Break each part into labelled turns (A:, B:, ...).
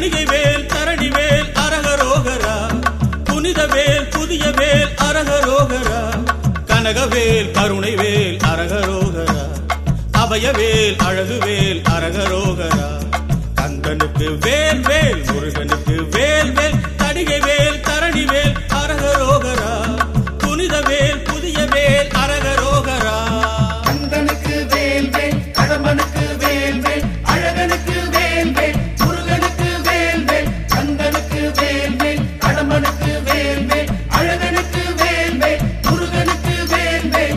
A: தணிகை வேல் தரணி வேல் அரகரோகரா புனித வேல் புதிய வேல் அரகரோகரா கனகவேல் கருணை வேல் அரகரோகரா அபயவேல் அழகுவேல் அரகரோகரா கந்தனுக்கு வேல் வேல் முருகனுக்கு வேல் வேல் தடிகை வேல் தரணி வேல் அரகரோகரா புனித வேல் புதிய வேல் அரகரோகரா
B: கந்தனுக்கு வேல் வேல் கடம்பனுக்கு வேல் வேல் அழகனுக்கு வேல் வேல் முருகனுக்கு வேல் வேல் கந்தனுக்கு வேல் வேல் கடம்பனுக்கு வேல் வேல் அழகனுக்கு வேல் வேல் முருகனுக்கு வேல் வேல்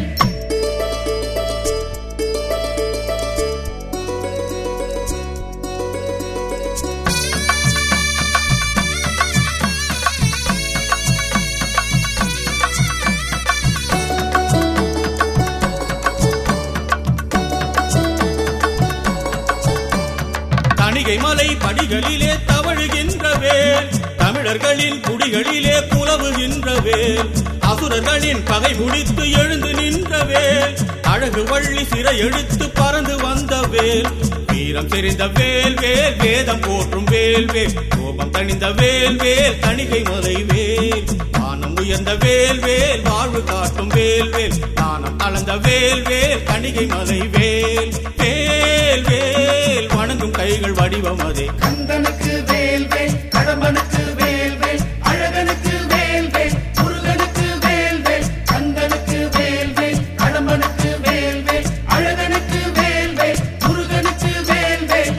A: தணிகை மலை படிகளிலே தவழுகின்ற வேல் தமிழர்களின் குடிகளிலே புலவுகின்ற வேல் அசுரர்களின் பகை முடித்து எழுந்து நின்ற வேல் அழகு வள்ளி சிறை எடுத்து பறந்து வந்த வேல் வீரம் தெரிந்த வேல் வேல் வேதம் போற்றும் வேல் வேல் கோபம் தணிந்த வேல் வேல் தணிகை மலை வேல் வானம் உயர்ந்த வேல் வேல் வாழ்வு காட்டும் வேல் வேல் தானம் அளந்த வேல் வேல் தணிகை மலை வேல் வேல் வேல் வணங்கும் கைகள் வடிவம் அதே
B: கந்தனுக்கு வேல் வேல் கடம்பனுக்கு வேல் வேல் அழகனுக்கு வேல் வேல் முருகனுக்கு வேல் வேல் கந்தனுக்கு வேல் வேல் கடம்பனுக்கு வேல் வேல் அழகனுக்கு வேல் வேல் முருகனுக்கு வேல் வேல்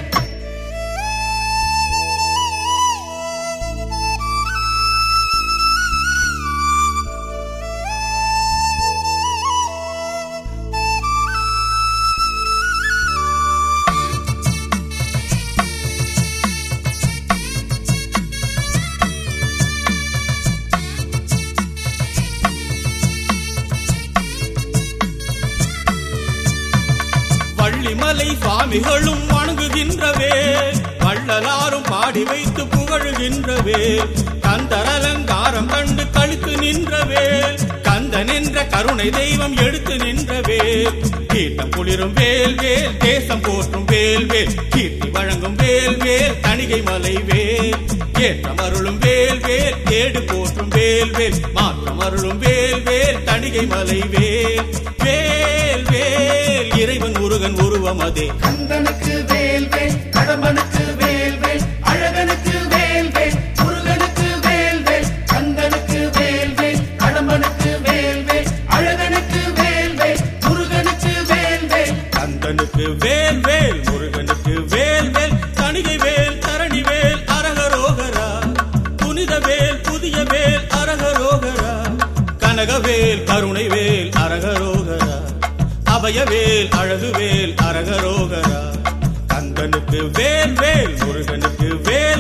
A: வள்ளிமலை சுவாமிகளும் வணங்குகின்றவே வள்ளலாரும் பாடி வைத்து புகழுகின்றவே கந்தர் அலங்காரம் கண்டு கழித்து நின்றவே கந்தன் என்ற கருணை தெய்வம் எடுத்து நின்றவே கீர்த்தம் குளிரும் வேல் வேல் தேசம் போற்றும் வேல் வேல் கீர்த்தி வழங்கும் வேல் வேல் தணிகை மலை வேல் ஏற்றம் அருளும் வேல் வேல் ஏடு போற்றும் வேல் வேல் மாற்றம் அருளும் வேல் வேல் தணிகை மலை வேல் வேல் வேல் இறைவன் முருகன் உருவம் அதே
B: கந்தனுக்கு வேல் வேல் கடம்பனுக்கு வேல் வேல் அழகனுக்கு வேல் வேல் முருகனுக்கு வேல் வேல் கந்தனுக்கு வேல் வேல் கடம்பனுக்கு வேல் வேல் அழகனுக்கு வேல் வேல் முருகனுக்கு வேல் வேல்
A: கந்தனுக்கு வேல் வேல் முருகனுக்கு வேல் வேல் தணிகை வேல் தரணி வேல் அரகரோகரா புனித வேல் புதிய வேல் அரகரோகரா கனகவேல் கருணை வேல் அரகரோகரா அபயவேல் அழகுவேல் அரகரோகரா கந்தனுக்கு வேல் வேல் முருகனுக்கு வேல்